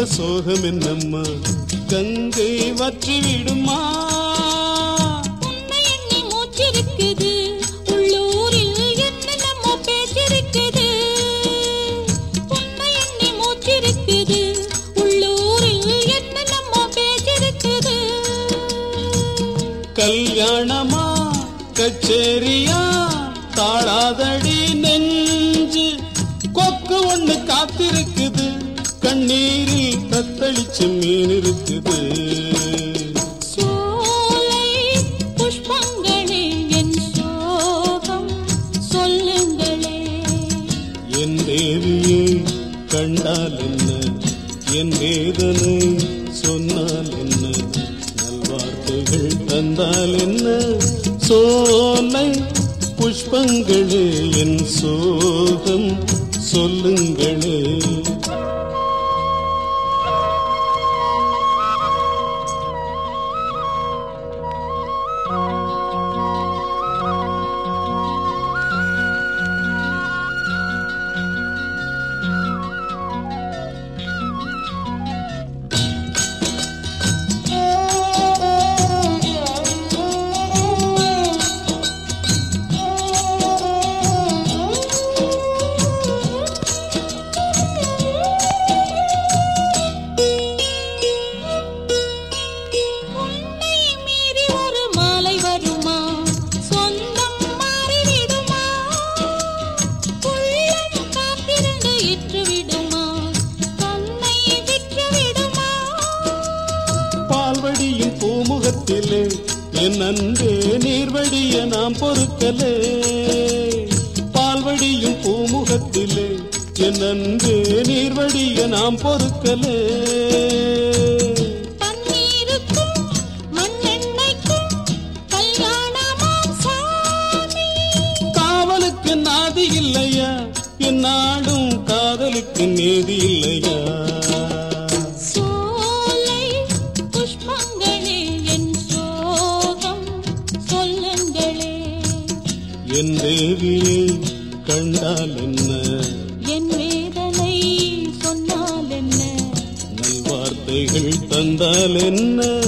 சோகம் என்னம்மா கங்கை வற்றி விடுமா உன்னை எண்ணி மூச்சிருக்குது உள்ளூரில் என்னென்னமோ பேச்சிருக்குது உன்னை எண்ணி மூச்சிருக்குது உள்ளூரில் என்னென்னமோ பேச்சிருக்குது கல்யாணமா கச்சேரியா தாழாதடி நெஞ்சு கொக்கு ஒண்ணு காத்திருக்குது கண்ணீரில் தத்தளிச்சு மீன் இருக்குது சோலை புஷ்பங்களே என் சோகம் சொல்லுங்களே என் தேவியை கண்டால் என்ன என் வேதனை சொன்னால் என்ன நல்வார்த்தைகள் தந்தால் என்ன சோலை புஷ்பங்களே என் சோகம் சொல்லுங்களே உன்னை மீறி ஒரு மாலை வருமா சொந்தம் மாறிவிடுமா உள்ளம் காத்திருந்து இற்று விடுமா கண்ணை விற்று விடுமா பால்வடியும் பூமுகத்திலே என் அன்பே நீர்வடிய நாம் பொறுக்கலே பால்வடியும் பூமுகத்திலே என் அன்பே நீர்வடிய நாம் பொறுக்கலே பன்னீருக்கும் மண்ணெண்ணெய்க்கும் கல்யாணமாம் சாமி காவலுக்கு நாதி இல்லையா என் நாடும் காதலுக்கு நீதி இல்லையா சோலை புஷ்பங்களே என் சோகம் சொல்லுங்களே என் தேவியை கண்டால் என்ன என் வேதனை சொன்னால் என்ன நல்வார்த்தைகள் தந்தால் என்ன